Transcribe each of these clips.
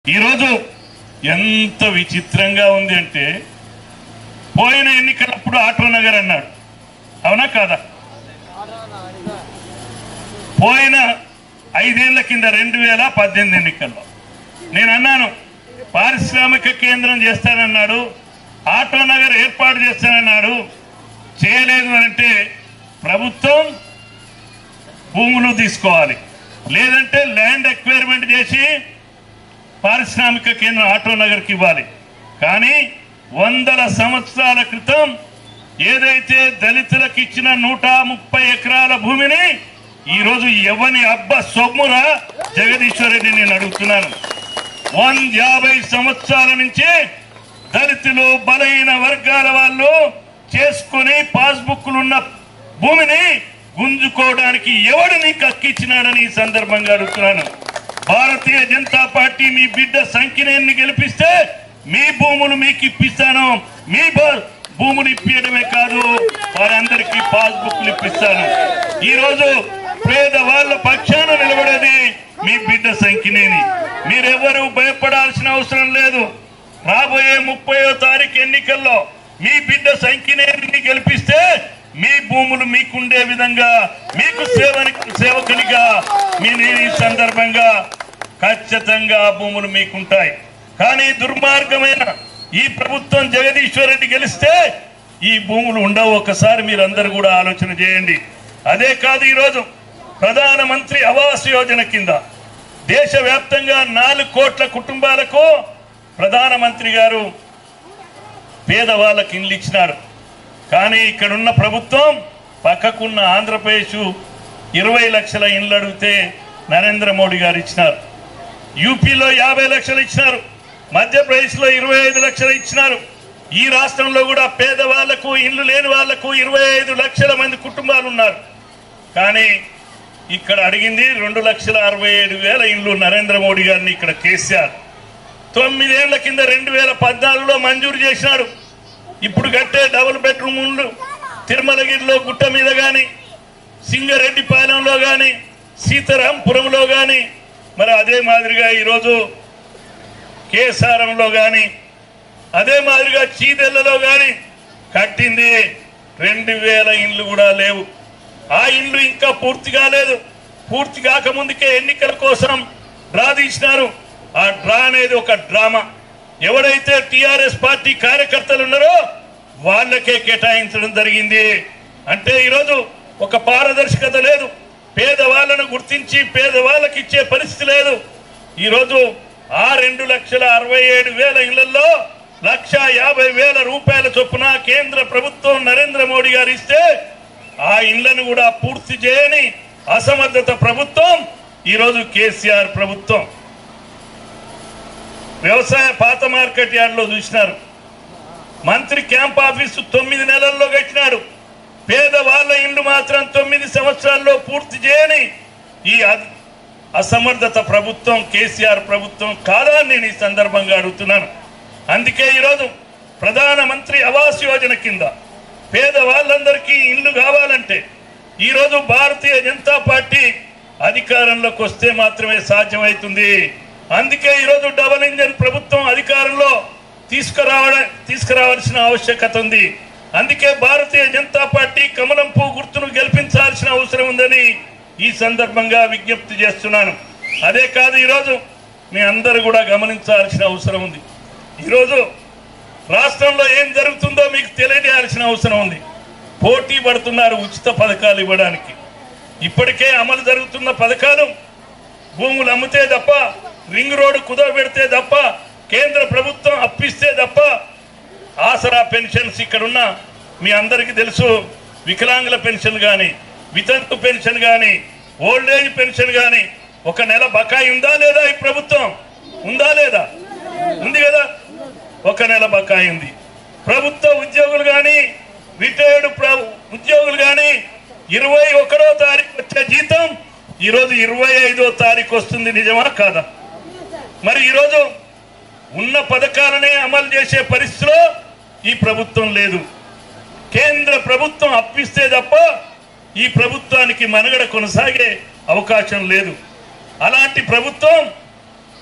ఈరోజు ఎంత విచిత్రంగా ఉంది అంటే పోయిన ఎన్నికలప్పుడు ఆటో నగర్ అన్నాడు అవునా కాదా పోయిన ఐదేళ్ల కింద రెండు వేల పద్దెనిమిది ఎన్నికల్లో నేను అన్నాను పారిశ్రామిక కేంద్రం చేస్తానన్నాడు ఆటో నగర్ ఏర్పాటు చేస్తానన్నాడు చేయలేదు అని అంటే ప్రభుత్వం భూములు తీసుకోవాలి లేదంటే ల్యాండ్ ఎక్వైర్మెంట్ చేసి పారిశ్రామిక కేంద్రం ఆటో నగర్కి ఇవ్వాలి కానీ వందల సంవత్సరాల క్రితం ఏదైతే దళితులకు ఇచ్చిన నూట ముప్పై ఎకరాల భూమిని ఈరోజు ఎవని అబ్బ సొమ్మురా జగదీశ్వర్ రెడ్డి నేను అడుగుతున్నాను వన్ యాభై సంవత్సరాల నుంచి దళితులు బలహీన వర్గాల వాళ్ళు చేసుకొని పాస్బుక్లు ఉన్న భూమిని గుంజుకోవడానికి ఎవడు నీకు హక్కిచ్చినాడని ఈ సందర్భంగా అడుగుతున్నాను భారతీయ జనతా పార్టీ మీ బిడ్డ సంఖ్యని గెలిపిస్తే మీ భూములు మీకు ఇప్పిస్తాను మీ బ- భూములు ఇప్పించడమే కాదు వారందరికీ పాస్బుక్లు ఇప్పిస్తాను ఈ రోజు పేదవాళ్ళ పక్షాన నిలబడేది మీ బిడ్డ సంఖ్యనేని మీరెవరూ భయపడాల్సిన అవసరం లేదు రాబోయే ముప్పయో తారీఖు ఎన్నికల్లో మీ బిడ్డ సంఖ్యనేని గెలిపిస్తే మీ భూములు మీకుండే విధంగా మీకు సేవని సేవకునిగా మీ నేను ఈ సందర్భంగా ఖచ్చితంగా ఆ భూములు మీకుంటాయి కానీ దుర్మార్గమైన ఈ ప్రభుత్వం జగదీశ్వర్ రెడ్డి గెలిస్తే ఈ భూములు ఉండవు ఒకసారి మీరందరూ కూడా ఆలోచన చేయండి అదే కాదు ఈరోజు ప్రధానమంత్రి ఆవాస్ యోజన కింద దేశవ్యాప్తంగా నాలుగు కోట్ల కుటుంబాలకు ప్రధానమంత్రి గారు పేదవాళ్ళకి ఇల్లు ఇచ్చినారు కానీ ఇక్కడున్న ప్రభుత్వం పక్కకున్న ఆంధ్రప్రదేశ్ ఇరవై లక్షల ఇండ్లు అడిగితే నరేంద్ర మోడీ గారు ఇచ్చినారు యూపీలో యాభై లక్షలు ఇచ్చినారు మధ్యప్రదేశ్లో ఇరవై ఐదు లక్షలు ఇచ్చినారు ఈ రాష్ట్రంలో కూడా పేదవాళ్లకు ఇల్లు లేని వాళ్లకు ఇరవై ఐదు లక్షల మంది కుటుంబాలు ఉన్నారు కానీ ఇక్కడ అడిగింది రెండు లక్షల అరవై ఏడు వేల ఇండ్లు నరేంద్ర మోడీ గారిని ఇక్కడ కేసీఆర్ తొమ్మిదేళ్ల కింద రెండు వేల పద్నాలుగులో మంజూరు చేసినాడు ఇప్పుడు కట్టే డబుల్ బెడ్రూమ్లు తిరుమలగిరిలో గుట్ట మీద కానీ సింగరెడ్డిపాలెంలో కానీ సీతారాంపురంలో కానీ మరి అదే మాదిరిగా ఈరోజు కేసారంలో కానీ అదే మాదిరిగా చీదెళ్లలో కానీ కట్టింది రెండు వేల ఇండ్లు కూడా లేవు ఆ ఇండ్లు ఇంకా పూర్తి కాలేదు పూర్తి కాకముందుకే ఎన్నికల కోసం డ్రా తీసినారు ఆ డ్రా అనేది ఒక డ్రామా ఎవడైతే టిఆర్ఎస్ పార్టీ కార్యకర్తలు ఉన్నారో వాళ్ళకే కేటాయించడం జరిగింది అంటే ఈరోజు ఒక పారదర్శకత లేదు పేదవాళ్ళను గుర్తించి పేదవాళ్ళకి ఇచ్చే పరిస్థితి లేదు ఈరోజు ఆ రెండు లక్షల అరవై ఏడు వేల ఇళ్లలో లక్ష యాభై వేల రూపాయల చొప్పున కేంద్ర ప్రభుత్వం నరేంద్ర మోడీ గారు ఇస్తే ఆ ఇళ్లను కూడా పూర్తి చేయని అసమర్థత ప్రభుత్వం ఈరోజు కేసీఆర్ ప్రభుత్వం వ్యవసాయ పాత మార్కెట్ యార్డ్లో చూసినారు మంత్రి క్యాంప్ ఆఫీసు తొమ్మిది నెలల్లో కట్టినాడు పేదవాళ్ళ ఇండ్లు మాత్రం తొమ్మిది సంవత్సరాల్లో పూర్తి చేయని ఈ అ- అసమర్థత ప్రభుత్వం కేసీఆర్ ప్రభుత్వం కాదా అని నేను ఈ సందర్భంగా అడుగుతున్నాను అందుకే ఈరోజు ప్రధానమంత్రి ఆవాస్ యోజన కింద పేదవాళ్ళందరికీ ఇల్లు కావాలంటే ఈరోజు భారతీయ జనతా పార్టీ అధికారంలోకి వస్తే మాత్రమే సాధ్యమవుతుంది అందుకే ఈరోజు డబల్ ఇంజన్ ప్రభుత్వం అధికారంలో తీసుకురావడం తీసుకురావాల్సిన ఆవశ్యకత ఉంది అందుకే భారతీయ జనతా పార్టీ కమలం పువ్వు గుర్తును గెలిపించాల్సిన అవసరం ఉందని ఈ సందర్భంగా విజ్ఞప్తి చేస్తున్నాను అదే కాదు ఈరోజు మీ అందరూ కూడా గమనించాల్సిన అవసరం ఉంది ఈరోజు రాష్ట్రంలో ఏం జరుగుతుందో మీకు తెలియజేయాల్సిన అవసరం ఉంది పోటీ పడుతున్నారు ఉచిత పథకాలు ఇవ్వడానికి ఇప్పటికే అమలు జరుగుతున్న పథకాలు భూములు అమ్మితే తప్ప రింగ్ రోడ్డు కుదరబెడితే తప్ప కేంద్ర ప్రభుత్వం అప్పిస్తే తప్ప ఆసరా పెన్షన్స్ ఇక్కడున్న మీ అందరికీ తెలుసు వికలాంగుల పెన్షన్ కానీ వితంతు పెన్షన్ కానీ ఓల్డ్ ఏజ్ పెన్షన్ కానీ ఒక నెల బకాయి ఉందా లేదా ఈ ప్రభుత్వం ఉందా లేదా ఉంది కదా ఒక నెల బకాయి ఉంది ప్రభుత్వ ఉద్యోగులు కానీ రిటైర్డ్ ప్ర- ఉద్యోగులు కానీ ఇరవై ఒకటో తారీఖు వచ్చే జీతం ఈరోజు ఇరవై ఐదో తారీఖు వస్తుంది నిజమా కాదా మరి ఈరోజు ఉన్న పథకాలనే అమలు చేసే పరిస్థితిలో ఈ ప్రభుత్వం లేదు కేంద్ర ప్రభుత్వం అప్పిస్తే తప్ప ఈ ప్రభుత్వానికి మనుగడ కొనసాగే అవకాశం లేదు అలాంటి ప్రభుత్వం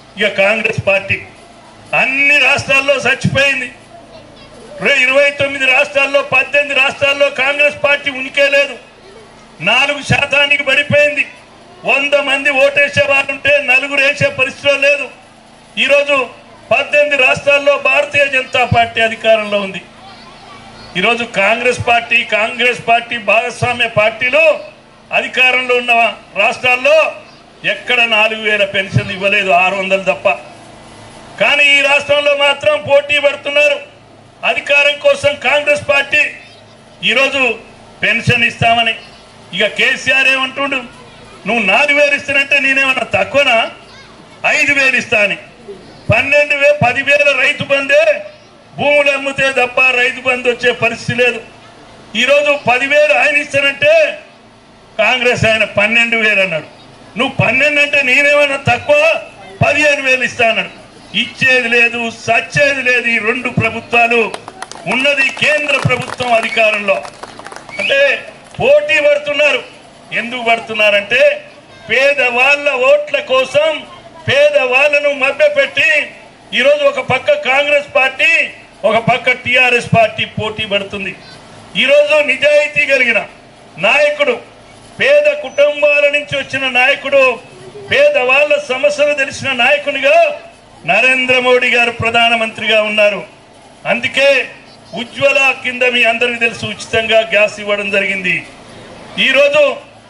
ఇక కాంగ్రెస్ పార్టీ అన్ని రాష్ట్రాల్లో చచ్చిపోయింది రే- ఇరవై తొమ్మిది రాష్ట్రాల్లో పద్దెనిమిది రాష్ట్రాల్లో కాంగ్రెస్ పార్టీ ఉనికే లేదు నాలుగు శాతానికి పడిపోయింది వంద మంది ఓటేసే వాళ్ళు ఉంటే నలుగురు వేసే పరిస్థితిలో లేదు ఈరోజు పద్దెనిమిది రాష్ట్రాల్లో భారతీయ జనతా పార్టీ అధికారంలో ఉంది ఈరోజు కాంగ్రెస్ పార్టీ కాంగ్రెస్ పార్టీ భాగస్వామ్య పార్టీలు అధికారంలో ఉన్న రాష్ట్రాల్లో ఎక్కడ నాలుగు వేల పెన్షన్ ఇవ్వలేదు ఆరు వందలు తప్ప కానీ ఈ రాష్ట్రంలో మాత్రం పోటీ పడుతున్నారు అధికారం కోసం కాంగ్రెస్ పార్టీ ఈరోజు పెన్షన్ ఇస్తామని ఇక కేసీఆర్ ఏమంటుండు నువ్వు నాలుగు వేలు ఇస్తానంటే నేనేమన్నా తక్కువనా ఐదు వేలు ఇస్తా అని పన్నెండు వే పదివేల రైతు బందే భూములు అమ్మితే తప్ప రైతు బంధు వచ్చే పరిస్థితి లేదు ఈరోజు పదివేలు ఆయన ఇస్తానంటే కాంగ్రెస్ ఆయన పన్నెండు వేలు అన్నాడు నువ్వు పన్నెండు అంటే నేనేమన్నా తక్కువ పదిహేను వేలు ఇస్తా అన్నాడు ఇచ్చేది లేదు సచ్చేది లేదు ఈ రెండు ప్రభుత్వాలు ఉన్నది కేంద్ర ప్రభుత్వం అధికారంలో అంటే పోటీ పడుతున్నారు ఎందుకు పడుతున్నారంటే పేదవాళ్ళ ఓట్ల కోసం పేదవాళ్ళను మభ్యపెట్టి ఈరోజు ఒక పక్క కాంగ్రెస్ పార్టీ ఒక పక్క టిఆర్ఎస్ పార్టీ పోటీ పడుతుంది ఈరోజు నిజాయితీ కలిగిన నాయకుడు పేద కుటుంబాల నుంచి వచ్చిన నాయకుడు పేదవాళ్ళ సమస్యలు తెలిసిన నాయకునిగా నరేంద్ర మోడీ గారు ప్రధానమంత్రిగా ఉన్నారు అందుకే ఉజ్వల కింద మీ అందరికీ తెలుసు ఉచితంగా గ్యాస్ ఇవ్వడం జరిగింది ఈరోజు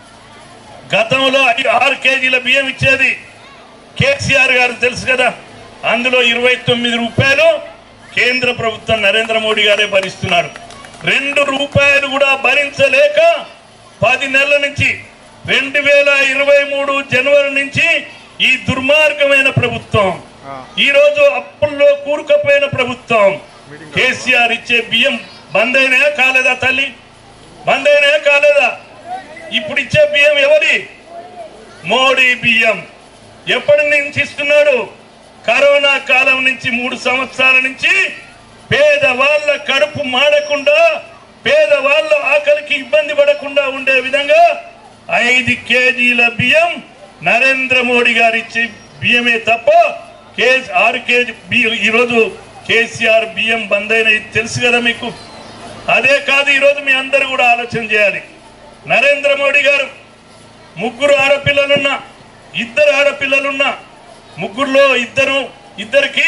గతంలో ఐదు ఆరు కేజీల బియ్యం ఇచ్చేది కేసీఆర్ గారు తెలుసు కదా అందులో ఇరవై తొమ్మిది రూపాయలు కేంద్ర ప్రభుత్వం నరేంద్ర మోడీ గారే భరిస్తున్నారు రెండు రూపాయలు కూడా భరించలేక పది నెలల నుంచి రెండు వేల ఇరవై మూడు జనవరి నుంచి ఈ దుర్మార్గమైన ప్రభుత్వం ఈ రోజు అప్పుల్లో కూరుకుపోయిన ప్రభుత్వం కేసీఆర్ ఇచ్చే బియ్యం బంద్ అయినాయా కాలేదా తల్లి బంద్ అయినాయా కాలేదా ఇప్పుడు ఇచ్చే బియ్యం ఎవరి మోడీ బియ్యం ఎప్పటి నుంచి ఇస్తున్నాడు కరోనా కాలం నుంచి మూడు సంవత్సరాల నుంచి పేదవాళ్ళ కడుపు మాడకుండా పేదవాళ్ళ ఆకలికి ఇబ్బంది పడకుండా ఉండే విధంగా ఐదు కేజీల బియ్యం నరేంద్ర మోడీ గారు ఇచ్చే బియ్యమే తప్ప కే ఆరు కేజీ బియ్యం ఈరోజు కేసీఆర్ బియ్యం బంద్ అయినది తెలుసు కదా మీకు అదే కాదు ఈరోజు మీ అందరూ కూడా ఆలోచన చేయాలి నరేంద్ర మోడీ గారు ముగ్గురు ఆడపిల్లలున్నా ఇద్దరు ఆడపిల్లలున్నా ముగ్గురులో ఇద్దరు ఇద్దరికి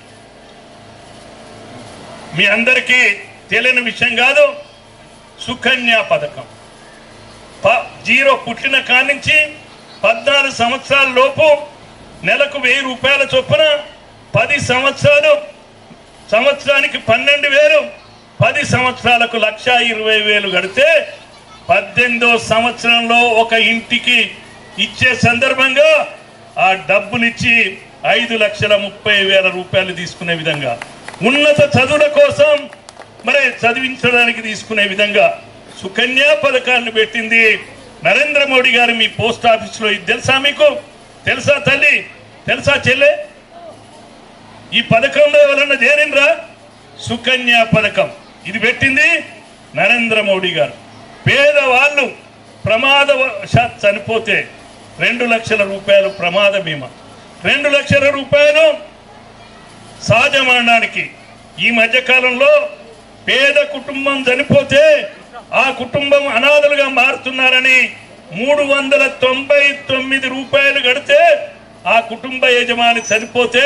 మీ అందరికీ తెలియని విషయం కాదు సుకన్య పథకం ప- జీరో పుట్టిన కానించి పద్నాలుగు సంవత్సరాల లోపు నెలకు వెయ్యి రూపాయల చొప్పున పది సంవత్సరాలు సంవత్సరానికి పన్నెండు వేలు పది సంవత్సరాలకు లక్ష ఇరవై వేలు గడితే పద్దెనిమిదో సంవత్సరంలో ఒక ఇంటికి ఇచ్చే సందర్భంగా ఆ డబ్బులు ఇచ్చి ఐదు లక్షల ముప్పై వేల రూపాయలు తీసుకునే విధంగా ఉన్నత చదువుల కోసం మరి చదివించడానికి తీసుకునే విధంగా సుకన్య పథకాన్ని పెట్టింది నరేంద్ర మోడీ గారు మీ పోస్ట్ ఆఫీసులో ఇది తెలుసా మీకు తెలుసా తల్లి తెలుసా చెల్లె ఈ పథకంలో ఎవరన్నా చేరిండ్రా సుకన్య పథకం ఇది పెట్టింది నరేంద్ర మోడీ గారు పేదవాళ్ళు ప్రమాదవశాత్ చనిపోతే రెండు లక్షల రూపాయలు ప్రమాద బీమా రెండు లక్షల రూపాయలు సహజ మరణానికి ఈ మధ్యకాలంలో పేద కుటుంబం చనిపోతే ఆ కుటుంబం అనాథలుగా మారుతున్నారని మూడు వందల తొంభై తొమ్మిది రూపాయలు కడితే ఆ కుటుంబ యజమాని చనిపోతే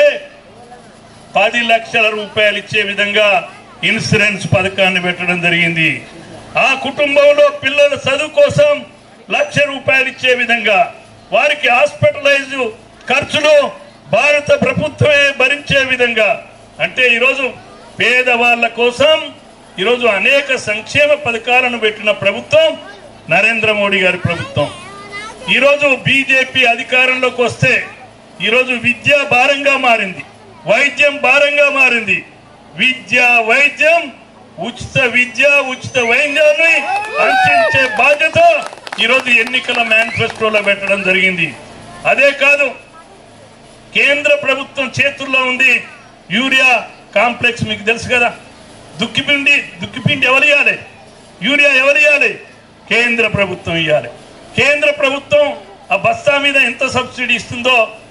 పది లక్షల రూపాయలు ఇచ్చే విధంగా ఇన్సూరెన్స్ పథకాన్ని పెట్టడం జరిగింది ఆ కుటుంబంలో పిల్లల చదువు కోసం లక్ష రూపాయలు ఇచ్చే విధంగా వారికి హాస్పిటలైజ్ ఖర్చులు భారత ప్రభుత్వమే భరించే విధంగా అంటే ఈరోజు పేదవాళ్ళ కోసం ఈరోజు అనేక సంక్షేమ పథకాలను పెట్టిన ప్రభుత్వం నరేంద్ర మోడీ గారి ప్రభుత్వం ఈరోజు బీజేపీ అధికారంలోకి వస్తే ఈరోజు విద్య భారంగా మారింది వైద్యం భారంగా మారింది విద్య వైద్యం ఉచిత విద్య ఉచిత వైద్యాన్ని అందించే బాధ్యత ఈరోజు ఎన్నికల మేనిఫెస్టోలో పెట్టడం జరిగింది అదే కాదు కేంద్ర ప్రభుత్వం చేతుల్లో ఉంది యూరియా కాంప్లెక్స్ మీకు తెలుసు కదా దుక్కిపిండి దుక్కిపిండి ఎవరు ఇవ్వాలి యూరియా ఎవరు ఇవ్వాలి కేంద్ర ప్రభుత్వం ఇవ్వాలి కేంద్ర ప్రభుత్వం ఆ బస్తా మీద ఎంత సబ్సిడీ ఇస్తుందో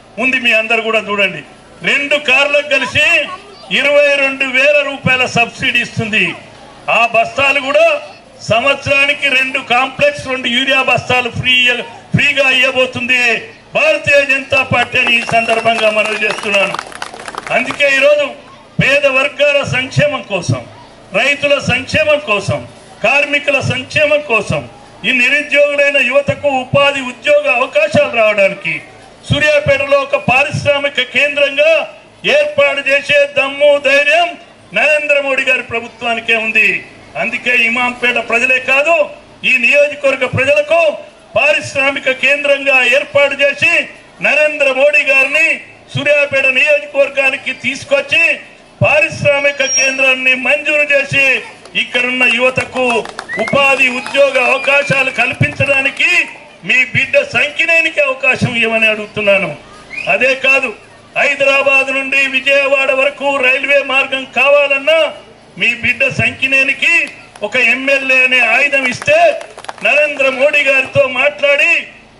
ఉంది మీ అందరు కూడా చూడండి రెండు కార్లకు కలిసి ఇరవై రెండు వేల రూపాయల సబ్సిడీ ఇస్తుంది ఆ బస్తాలు కూడా సంవత్సరానికి రెండు కాంప్లెక్స్ రెండు యూరియా బస్తాలు ఫ్రీ ఫ్రీగా ఇవ్వబోతుంది భారతీయ జనతా పార్టీ అని ఈ సందర్భంగా మనవి చేస్తున్నాను అందుకే ఈరోజు పేద వర్గాల సంక్షేమం కోసం రైతుల సంక్షేమం కోసం కార్మికుల సంక్షేమం కోసం ఈ నిరుద్యోగులైన యువతకు ఉపాధి ఉద్యోగ అవకాశాలు రావడానికి సూర్యాపేటలో ఒక పారిశ్రామిక కేంద్రంగా ఏర్పాటు చేసే దమ్ము ధైర్యం నరేంద్ర మోడీ గారి ప్రభుత్వానికే ఉంది అందుకే ఇమాంపేట ప్రజలే కాదు ఈ నియోజకవర్గ ప్రజలకు పారిశ్రామిక కేంద్రంగా ఏర్పాటు చేసి నరేంద్ర మోడీ గారిని సూర్యాపేట నియోజకవర్గానికి తీసుకొచ్చి పారిశ్రామిక కేంద్రాన్ని మంజూరు చేసి ఇక్కడున్న యువతకు ఉపాధి ఉద్యోగ అవకాశాలు కల్పించడానికి మీ బిడ్డ సంఖ్యనేనికి అవకాశం ఇవ్వమని అడుగుతున్నాను అదే కాదు హైదరాబాద్ నుండి విజయవాడ వరకు రైల్వే మార్గం కావాలన్నా మీ బిడ్డ సంఖ్యనేనికి ఒక ఎమ్మెల్యే అనే ఆయుధం ఇస్తే నరేంద్ర మోడీ గారితో మాట్లాడి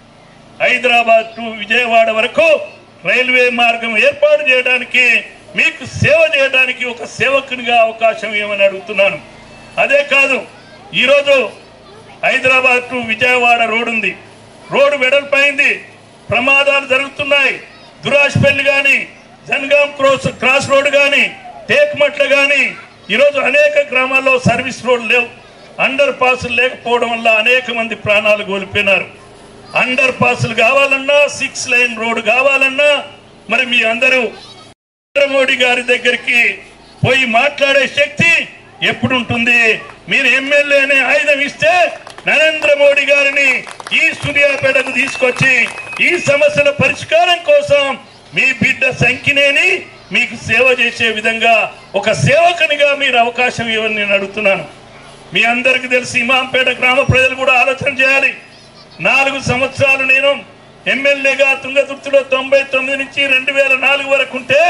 హైదరాబాద్ టు విజయవాడ వరకు రైల్వే మార్గం ఏర్పాటు చేయడానికి మీకు సేవ చేయడానికి ఒక సేవకునిగా అవకాశం ఇవ్వమని అడుగుతున్నాను అదే కాదు ఈరోజు హైదరాబాద్ టు విజయవాడ రోడ్ ఉంది రోడ్డు వెడల్పైంది ప్రమాదాలు జరుగుతున్నాయి దురాష్పల్లి కానీ జన్గాం క్రాస్ క్రాస్ రోడ్ కానీ టేక్మట్ల కానీ ఈరోజు అనేక గ్రామాల్లో సర్వీస్ రోడ్ లేవు అండర్ పాసులు లేకపోవడం వల్ల అనేక మంది ప్రాణాలు కోల్పోయినారు అండర్ పాసులు కావాలన్నా సిక్స్ లైన్ రోడ్ కావాలన్నా మరి మీ అందరూ నరేంద్ర మోడీ గారి దగ్గరికి పోయి మాట్లాడే శక్తి ఎప్పుడు ఉంటుంది మీరు ఎమ్మెల్యే అనే ఆయుధం ఇస్తే నరేంద్ర మోడీ గారిని ఈ సూర్యాపేటకు తీసుకొచ్చి ఈ సమస్యల పరిష్కారం కోసం మీ బిడ్డ సంఖ్యనేని మీకు సేవ చేసే విధంగా ఒక సేవకునిగా మీరు అవకాశం ఇవ్వని నేను అడుగుతున్నాను మీ అందరికీ తెలిసి ఇమాంపేట గ్రామ ప్రజలు కూడా ఆలోచన చేయాలి నాలుగు సంవత్సరాలు నేను ఎమ్మెల్యేగా తుంగతుర్తిలో తొంభై తొమ్మిది నుంచి రెండు వేల నాలుగు వరకు ఉంటే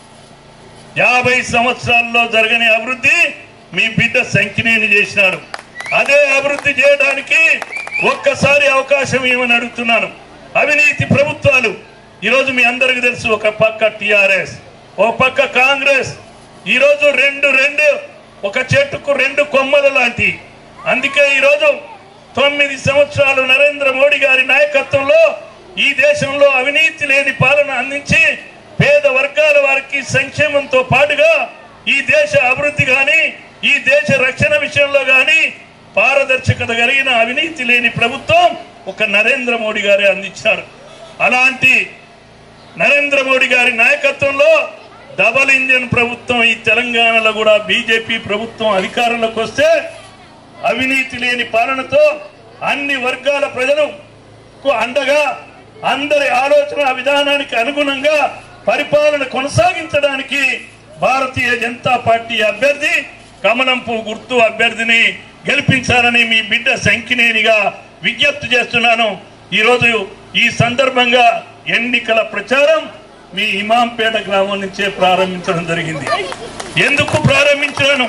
యాభై సంవత్సరాల్లో జరగని అభివృద్ధి మీ బిడ్డ సంఖ్యనేని చేసినాడు అదే అభివృద్ధి చేయడానికి ఒక్కసారి అవకాశం ఇవ్వని అడుగుతున్నాను అవినీతి ప్రభుత్వాలు ఈరోజు మీ అందరికీ తెలుసు ఒక పక్క టిఆర్ఎస్ ఒక పక్క కాంగ్రెస్ ఈరోజు రెండు రెండు ఒక చెట్టుకు రెండు కొమ్మలు లాంటి అందుకే ఈరోజు తొమ్మిది సంవత్సరాలు నరేంద్ర మోడీ గారి నాయకత్వంలో ఈ దేశంలో అవినీతి లేని పాలన అందించి పేద వర్గాల వారికి సంక్షేమంతో పాటుగా ఈ దేశ అభివృద్ధి గాని ఈ దేశ రక్షణ విషయంలో గాని పారదర్శకత కలిగిన అవినీతి లేని ప్రభుత్వం ఒక నరేంద్ర మోడీ గారే అందించారు అలాంటి నరేంద్ర మోడీ గారి నాయకత్వంలో డబల్ ఇంజన్ ప్రభుత్వం ఈ తెలంగాణలో కూడా బీజేపీ ప్రభుత్వం అధికారంలోకి వస్తే అవినీతి లేని పాలనతో అన్ని వర్గాల ప్రజలకు అండగా అందరి ఆలోచన విధానానికి అనుగుణంగా పరిపాలన కొనసాగించడానికి భారతీయ జనతా పార్టీ అభ్యర్థి కమలంపు గుర్తు అభ్యర్థిని గెలిపించాలని మీ బిడ్డ సంఖ్యనేనిగా విజ్ఞప్తి చేస్తున్నాను ఈరోజు ఈ సందర్భంగా ఎన్నికల ప్రచారం మీ ఇమాంపేట గ్రామం నుంచే ప్రారంభించడం జరిగింది ఎందుకు ప్రారంభించాను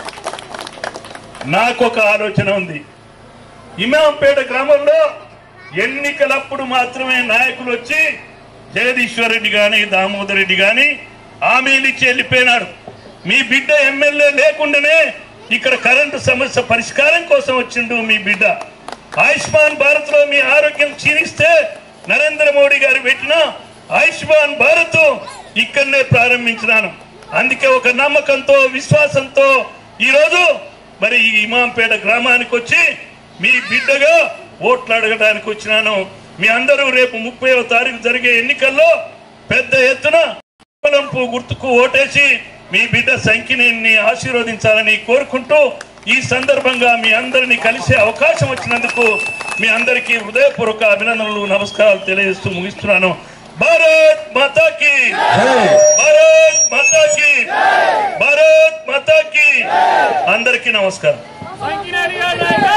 నాకు ఒక ఆలోచన ఉంది ఇమాంపేట గ్రామంలో ఎన్నికలప్పుడు మాత్రమే నాయకులు వచ్చి జగదీశ్వర్ రెడ్డి గాని దామోదర్ రెడ్డి గాని హామీలు ఇచ్చి వెళ్ళిపోయినారు మీ బిడ్డ ఎమ్మెల్యే లేకుండానే ఇక్కడ కరెంటు సమస్య పరిష్కారం కోసం వచ్చిండు మీ బిడ్డ ఆయుష్మాన్ భారత్ లో మీ ఆరోగ్యం క్షీణిస్తే నరేంద్ర మోడీ గారు పెట్టిన ఆయుష్మాన్ భారత్ ఇక్కడనే ప్రారంభించినాను అందుకే ఒక నమ్మకంతో విశ్వాసంతో ఈరోజు మరి ఈ ఇమాంపేట గ్రామానికి వచ్చి మీ బిడ్డగా ఓట్లు అడగడానికి వచ్చినాను మీ అందరూ రేపు ముప్పైవ తారీఖు జరిగే ఎన్నికల్లో పెద్ద ఎత్తున కమలంపు గుర్తుకు ఓటేసి మీ బిడ్డ సంఖ్యని ఆశీర్వదించాలని కోరుకుంటూ ఈ సందర్భంగా మీ అందరినీ కలిసే అవకాశం వచ్చినందుకు మీ అందరికీ హృదయపూర్వక అభినందనలు నమస్కారాలు తెలియజేస్తూ ముగిస్తున్నాను భారత్ మాతాకి భారత్ మాతాకి భారత్ మాతాకి అందరికీ నమస్కారం సంకినేని గారి నాయకత్వం